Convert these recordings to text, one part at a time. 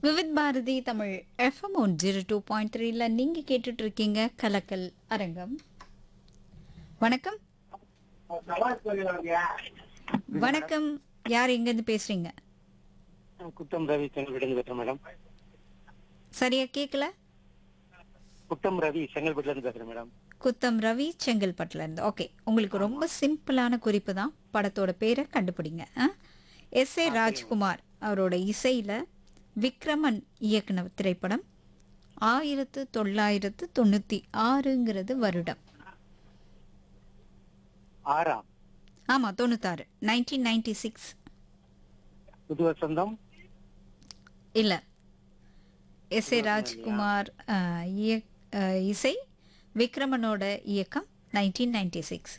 Vividh Bharati Tamil FM one zero two point த்ரீல நீங்க கேட்டுட்டு இருக்கீங்க கலக்கல் அரங்கம் வணக்கம் வணக்கம் யார் எங்கேருந்து பேசுறீங்க குட்டம் ரவி செங்கல்பட்டு பேசுறேன் மேடம் சரியா கேட்கல குட்டம் ரவி செங்கல்பட்டுல இருந்து பேசுறேன் மேடம் குத்தம் ரவி செங்கல்பட்டுல இருந்து ஓகே உங்களுக்கு ரொம்ப சிம்பிளான குறிப்பு தான் படத்தோட பேரை கண்டுபிடிங்க எஸ் ஏ ராஜ்குமார் அவரோட இசையில விக்ரமன் இயக்குன திரைப்படம் ஆயிரத்து தொள்ளாயிரத்து தொண்ணூத்தி ஆறுங்கிறது வருடம் ஆறா ஆமா தொண்ணூத்தாறு நைன்டீன் நைன்டி சிக்ஸ் புது வசந்தம் இல்ல எஸ் ஏ ராஜ்குமார் அஹ், இயக்- அஹ், இசை விக்ரமனோட இயக்கம் நைன்டீன் நைன்டி சிக்ஸ்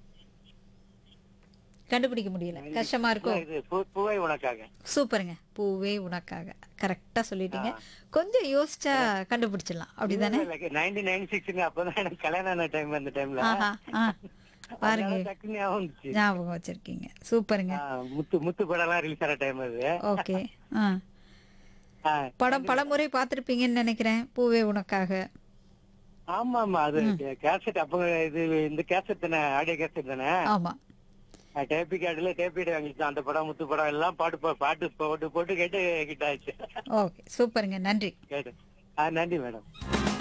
கண்டுபிடிக்க முடியல கஷ்டமா இருக்கும் இது பூ- பூவை உனக்காக சூப்பருங்க பூவே உனக்காக கரெக்டா சொல்லிட்டீங்க கொஞ்சம் யோசிச்சா கண்டுபிடிச்சிடலாம் அப்படிதானே நைன்டீன் நைன்டி சிக்ஸ்ங்க அப்பதான் எனக்கு கல்யாணம் ஆன டைம் அந்த டைம்ல ஆஹா ஆ பாருங்க அதனால டக்குன்னு ஞாபகம் வந்துச்சு ஞாபகம் வச்சிருக்கீங்க சூப்பருங்க ஆ, முத்து முத்து படம் எல்லாம் ரிலீஸ் ஆன டைம் அது ஓகே ஆ ஆ, படம் பல முறை பார்த்திருப்பீங்கன்னு நினைக்கிறேன் பூவே உனக்காக ஆமா ஆமா அது கேசட் அப்ப இது இந்த கேசட் தானே ஆடியோ கேசட் தானே ஆமா டேப்பி கார்டுல டேப்பி வாங்கிச்சு அந்த படம் முத்து படம் எல்லாம் பாட்டு பா- பாட்டு போட்டு போட்டு கேட்டு கிட்ட ஆச்சு ஓகே சூப்பருங்க நன்றி கேட்டு ஆ நன்றி மேடம்